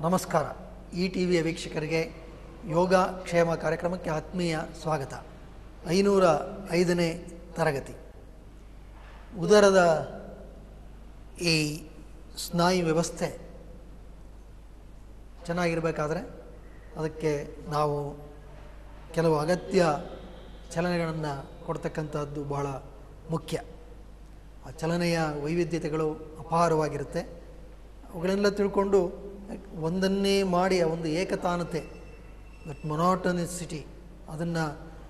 ನಮಸ್ಕಾರ ಈ ಟಿ ವಿಯ ವೀಕ್ಷಕರಿಗೆ ಯೋಗ ಕ್ಷೇಮ ಕಾರ್ಯಕ್ರಮಕ್ಕೆ ಆತ್ಮೀಯ ಸ್ವಾಗತ ಐನೂರ ಐದನೇ ತರಗತಿ ಉದರದ ಈ ಸ್ನಾಯು ವ್ಯವಸ್ಥೆ ಚೆನ್ನಾಗಿರಬೇಕಾದ್ರೆ ಅದಕ್ಕೆ ನಾವು ಕೆಲವು ಅಗತ್ಯ ಚಲನೆಗಳನ್ನು ಕೊಡ್ತಕ್ಕಂಥದ್ದು ಬಹಳ ಮುಖ್ಯ ಆ ಚಲನೆಯ ವೈವಿಧ್ಯತೆಗಳು ಅಪಾರವಾಗಿರುತ್ತೆ ಅವುಗಳೆಲ್ಲ ತಿಳ್ಕೊಂಡು ಒಂದನ್ನೇ ಮಾಡಿ ಆ ಒಂದು ಏಕತಾನತೆ ದಟ್ ಮೊನಾಟನಿಸಿಟಿ ಅದನ್ನು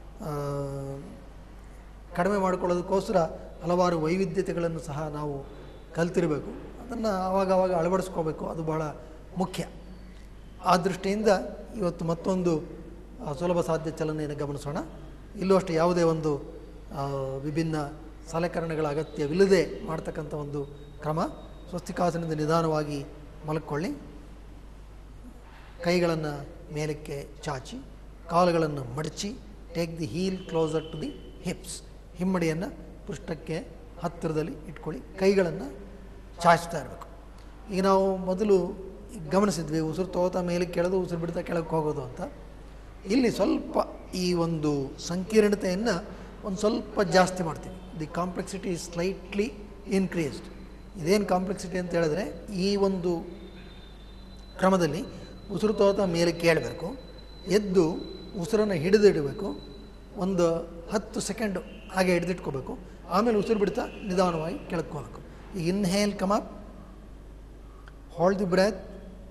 ಕಡಿಮೆ ಮಾಡಿಕೊಳ್ಳೋದಕ್ಕೋಸ್ಕರ ಹಲವಾರು ವೈವಿಧ್ಯತೆಗಳನ್ನು ಸಹ ನಾವು ಕಲ್ತಿರಬೇಕು ಅದನ್ನು ಆವಾಗ ಆವಾಗ ಅಳವಡಿಸ್ಕೋಬೇಕು ಅದು ಬಹಳ ಮುಖ್ಯ ಆ ದೃಷ್ಟಿಯಿಂದ ಇವತ್ತು ಮತ್ತೊಂದು ಆ, ಸುಲಭ ಸಾಧ್ಯ ಚಲನೆಯನ್ನು ಗಮನಿಸೋಣ ಇಲ್ಲೂ ಅಷ್ಟೇ ಯಾವುದೇ ಒಂದು ಆ, ವಿಭಿನ್ನ ಸಲಕರಣೆಗಳ ಅಗತ್ಯವಿಲ್ಲದೆ ಮಾಡ್ತಕ್ಕಂಥ ಒಂದು ಕ್ರಮ ಸ್ವಸ್ತಿಕಾಸನದಿಂದ ನಿಧಾನವಾಗಿ ಮಲ್ಕೊಳ್ಳಿ ಕೈಗಳನ್ನು ಮೇಲಕ್ಕೆ ಚಾಚಿ ಕಾಲುಗಳನ್ನು ಮಡಚಿ take the heel closer to the hips ಹಿಮ್ಮಡಿಯನ್ನು ಪೃಷ್ಠಕ್ಕೆ ಹತ್ತಿರದಲ್ಲಿ ಇಟ್ಕೊಳ್ಳಿ ಕೈಗಳನ್ನು ಚಾಚ್ತಾ ಇರಬೇಕು ಈಗ ನಾವು ಮೊದಲು ಗಮನಿಸಿದ್ವಿ ಉಸಿರು ತೋತಾ ಮೇಲೆ ಕೆಳದು ಉಸಿರು ಬಿಡ್ತಾ ಕೆಳಗೆ ಹೋಗೋದು ಅಂತ ಇಲ್ಲಿ ಸ್ವಲ್ಪ ಈ ಒಂದು ಸಂಕೀರ್ಣತೆಯನ್ನು ಒಂದು ಸ್ವಲ್ಪ ಜಾಸ್ತಿ ಮಾಡ್ತೀವಿ the complexity is slightly increased ಇದೇನು ಕಾಂಪ್ಲೆಕ್ಸಿಟಿ ಅಂತ ಹೇಳಿದ್ರೆ ಈ ಒಂದು ಕ್ರಮದಲ್ಲಿ ಉಸಿರು ತೋತ ಮೇಲೆ ಕೇಳಬೇಕು ಎದ್ದು ಉಸಿರನ್ನು ಹಿಡಿದಿಡಬೇಕು ಒಂದು ಹತ್ತು ಸೆಕೆಂಡು ಹಾಗೆ ಹಿಡಿದಿಟ್ಕೋಬೇಕು ಆಮೇಲೆ ಉಸಿರು ಬಿಡ್ತಾ ನಿಧಾನವಾಗಿ ಕೆಳಕ್ಕೋಬೇಕು ಈಗ inhale come up hold the breath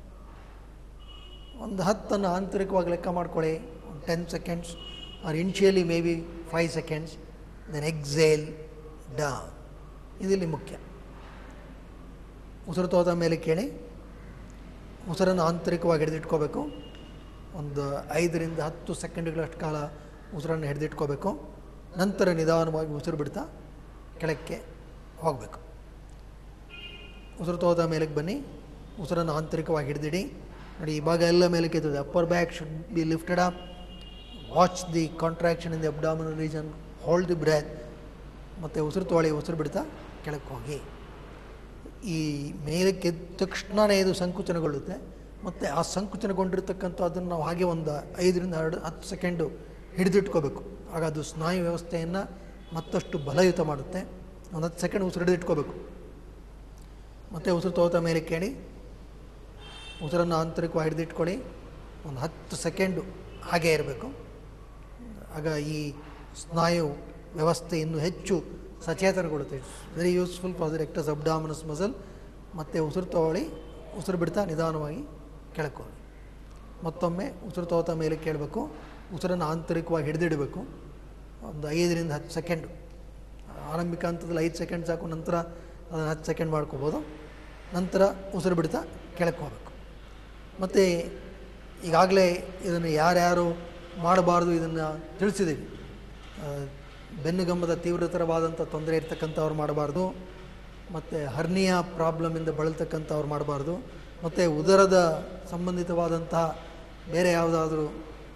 ಒಂದು ಹತ್ತನ್ನು ಆಂತರಿಕವಾಗಿ ಲೆಕ್ಕ ಮಾಡ್ಕೊಳ್ಳಿ ಒಂದು ten seconds or initially may be five seconds then exhale down ಇದಿಲ್ಲಿ ಮುಖ್ಯ ಉಸಿರು ತೋದ ಮೇಲೆ ಕೇಳಿ ಉಸಿರನ್ನು ಆಂತರಿಕವಾಗಿ ಹಿಡಿದಿಟ್ಕೋಬೇಕು ಒಂದು ಐದರಿಂದ ಹತ್ತು ಸೆಕೆಂಡ್ಗಳಷ್ಟು ಕಾಲ ಉಸಿರನ್ನು ಹಿಡಿದಿಟ್ಕೋಬೇಕು ನಂತರ ನಿಧಾನವಾಗಿ ಉಸಿರು ಬಿಡ್ತಾ ಕೆಳಕ್ಕೆ ಹೋಗಬೇಕು ಉಸಿರು ತೋದ ಮೇಲಕ್ಕೆ ಬನ್ನಿ ಉಸಿರನ್ನು ಆಂತರಿಕವಾಗಿ ಹಿಡಿದಿಡಿ ನೋಡಿ ಈ ಭಾಗ ಎಲ್ಲ ಮೇಲಕ್ಕೆ ಎತ್ತದೆ upper back should be lifted up watch the contraction in the abdominal region hold the breath ಮತ್ತು ಉಸಿರು ತೊಗೊಳ್ಳಿ ಉಸಿರು ಬಿಡ್ತಾ ಕೆಳಕ್ಕೆ ಹೋಗಿ ಈ ಮೇಲಕ್ಕೆ ಎದ್ದ ತಕ್ಷಣವೇ ಇದು ಸಂಕುಚನಗೊಳ್ಳುತ್ತೆ ಮತ್ತು ಆ ಸಂಕುಚನಗೊಂಡಿರ್ತಕ್ಕಂಥ ಅದನ್ನು ನಾವು ಹಾಗೆ ಒಂದು ಐದರಿಂದ ಎರಡು ಹತ್ತು ಸೆಕೆಂಡು ಹಿಡಿದಿಟ್ಕೋಬೇಕು ಆಗ ಅದು ಸ್ನಾಯು ವ್ಯವಸ್ಥೆಯನ್ನು ಮತ್ತಷ್ಟು ಬಲಯುತ ಮಾಡುತ್ತೆ ಒಂದು ಹತ್ತು ಸೆಕೆಂಡ್ ಉಸಿರು ಹಿಡಿದಿಟ್ಕೋಬೇಕು ಮತ್ತು ಉಸಿರು ತಗೋತಾ ಮೇಲೆ ಕೇಳಿ ಉಸಿರನ್ನು ಆಂತರಿಕವಾಗಿ ಹಿಡಿದಿಟ್ಕೊಳ್ಳಿ ಒಂದು ಹತ್ತು ಸೆಕೆಂಡು ಹಾಗೇ ಇರಬೇಕು ಆಗ ಈ ಸ್ನಾಯು ವ್ಯವಸ್ಥೆ ಇನ್ನೂ ಹೆಚ್ಚು ಸಚೇತನಗೊಳ್ಳುತ್ತೆ it's very useful for the rectus abdominis muscle ಮತ್ತು ಉಸಿರು ತಗೊಳ್ಳಿ ಉಸಿರು ಬಿಡ್ತಾ ನಿಧಾನವಾಗಿ ಕೆಳಕ್ಕೊಳ್ಳಿ ಮತ್ತೊಮ್ಮೆ ಉಸಿರು ತಗೋತಾ ಮೇಲೆ ಕೇಳಬೇಕು ಉಸಿರನ್ನು ಆಂತರಿಕವಾಗಿ ಹಿಡಿದಿಡಬೇಕು ಒಂದು ಐದರಿಂದ ಹತ್ತು ಸೆಕೆಂಡು ಆರಂಭಿಕ ಹಂತದಲ್ಲಿ ಐದು ಸೆಕೆಂಡ್ ಸಾಕು ನಂತರ ಅದನ್ನು ಹತ್ತು ಸೆಕೆಂಡ್ ಮಾಡ್ಕೋಬೋದು ನಂತರ ಉಸಿರು ಬಿಡ್ತಾ ಕೆಳಕ್ಕೆ ಹೋಗಬೇಕು ಮತ್ತು ಈಗಾಗಲೇ ಇದನ್ನು ಯಾರ್ಯಾರು ಮಾಡಬಾರ್ದು ಇದನ್ನು ತಿಳಿಸಿದ್ದೀವಿ ಆ, ಬೆನ್ನುಗಂಬದ ತೀವ್ರತರವಾದಂಥ ತೊಂದರೆ ಇರ್ತಕ್ಕಂಥವ್ರು ಮಾಡಬಾರ್ದು ಮತ್ತು ಹರ್ನಿಯ ಪ್ರಾಬ್ಲಮಿಂದ ಬಳಲ್ತಕ್ಕಂಥವ್ರು ಮಾಡಬಾರ್ದು ಮತ್ತು ಉದರದ ಸಂಬಂಧಿತವಾದಂತಹ ಬೇರೆ ಯಾವುದಾದ್ರೂ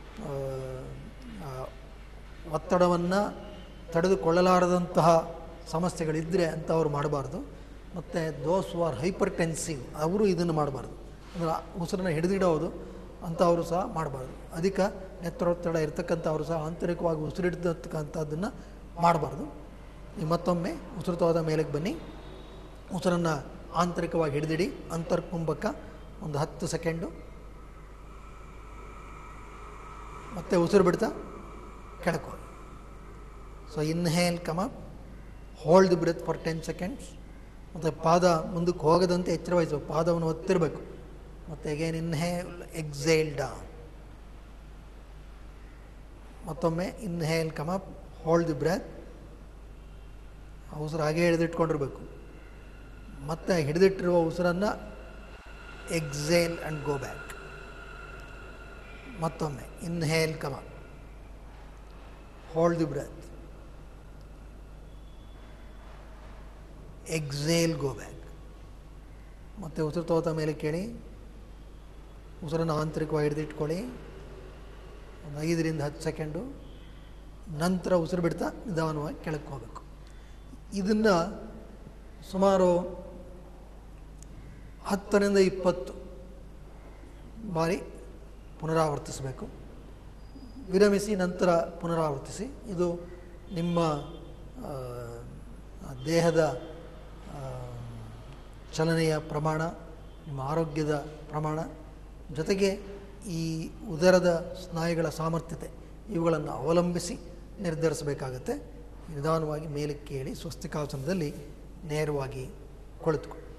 ಒತ್ತಡವನ್ನು ತಡೆದುಕೊಳ್ಳಲಾರದಂತಹ ಸಮಸ್ಯೆಗಳಿದ್ದರೆ ಅಂಥವ್ರು ಮಾಡಬಾರ್ದು ಮತ್ತು ದೋಸ್ ಆರ್ ಹೈಪರ್ ಟೆನ್ಸಿವ್ ಅವರು ಇದನ್ನು ಮಾಡಬಾರ್ದು ಅಂದರೆ ಉಸಿರನ್ನ ಹಿಡಿದಿಡೋದು ಅಂಥವರು ಸಹ ಮಾಡಬಾರ್ದು ಅಧಿಕ ನೆತ್ತರೊತ್ತಡ ಇರ್ತಕ್ಕಂಥವ್ರು ಸಹ ಆಂತರಿಕವಾಗಿ ಉಸಿರಿಡ್ತಕ್ಕಂಥದ್ದನ್ನು ಮಾಡಬಾರ್ದು ಈಗ ಮತ್ತೊಮ್ಮೆ ಉಸಿರು ತೋದ ಮೇಲಕ್ಕೆ ಬನ್ನಿ ಉಸಿರನ್ನು ಆಂತರಿಕವಾಗಿ ಹಿಡಿದಿಡಿ ಅಂತರ್ಕುಂಭಕ್ಕ ಒಂದು ಹತ್ತು ಸೆಕೆಂಡು ಮತ್ತೆ ಉಸಿರು ಬಿಡ್ತಾ ಕೆಳಕ್ಕೆ ಹೋಗಿ so inhale come hold the breath for ten seconds ಮತ್ತು ಪಾದ ಮುಂದಕ್ಕೆ ಹೋಗದಂತೆ ಎಚ್ಚರ ವಹಿಸಬೇಕು ಪಾದವನ್ನು ಒತ್ತಿರಬೇಕು ಮತ್ತು ಅಗೇನ್ ಇನ್ಹೇಲ್ ಎಕ್ಸೇಲ್ ಡೌನ್ ಮತ್ತೊಮ್ಮೆ inhale come hold the breath ಆ ಉಸಿರು ಹಾಗೆ ಹಿಡಿದಿಟ್ಕೊಂಡಿರ್ಬೇಕು ಮತ್ತು ಹಿಡಿದಿಟ್ಟಿರುವ ಉಸಿರನ್ನು ಎಕ್ಸೇಲ್ ಆ್ಯಂಡ್ ಗೋ ಬ್ಯಾಕ್ ಮತ್ತೊಮ್ಮೆ inhale come hold the breath exhale go back ಮತ್ತು ಉಸಿರು ತಗೋತ ಮೇಲೆ ಕೇಳಿ ಉಸಿರನ್ನು ಆಂತರಿಕವಾಗಿ ಹಿಡಿದಿಟ್ಕೊಳ್ಳಿ ಒಂದು ಐದರಿಂದ ಹತ್ತು ಸೆಕೆಂಡು ನಂತರ ಉಸಿರು ಬಿಡ್ತಾ ನಿಧಾನವಾಗಿ ಕೆಳಕ್ಕೆ ಹೋಗಬೇಕು ಇದನ್ನು ಸುಮಾರು ಹತ್ತರಿಂದ ಇಪ್ಪತ್ತು ಬಾರಿ ಪುನರಾವರ್ತಿಸಬೇಕು ವಿರಮಿಸಿ ನಂತರ ಪುನರಾವರ್ತಿಸಿ ಇದು ನಿಮ್ಮ ಆ, ದೇಹದ ಆ, ಚಲನೆಯ ಪ್ರಮಾಣ ನಿಮ್ಮ ಆರೋಗ್ಯದ ಪ್ರಮಾಣ ಜೊತೆಗೆ ಈ ಉದರದ ಸ್ನಾಯುಗಳ ಸಾಮರ್ಥ್ಯತೆ ಇವುಗಳನ್ನು ಅವಲಂಬಿಸಿ ನಿರ್ಧರಿಸಬೇಕಾಗತ್ತೆ ನಿಧಾನವಾಗಿ ಮೇಲಕ್ಕೆ ಏಳಿ ಸ್ವಸ್ತಿಕಾಸನದಲ್ಲಿ ನೇರವಾಗಿ ಕುಳಿತುಕೊಳ್ಳಿ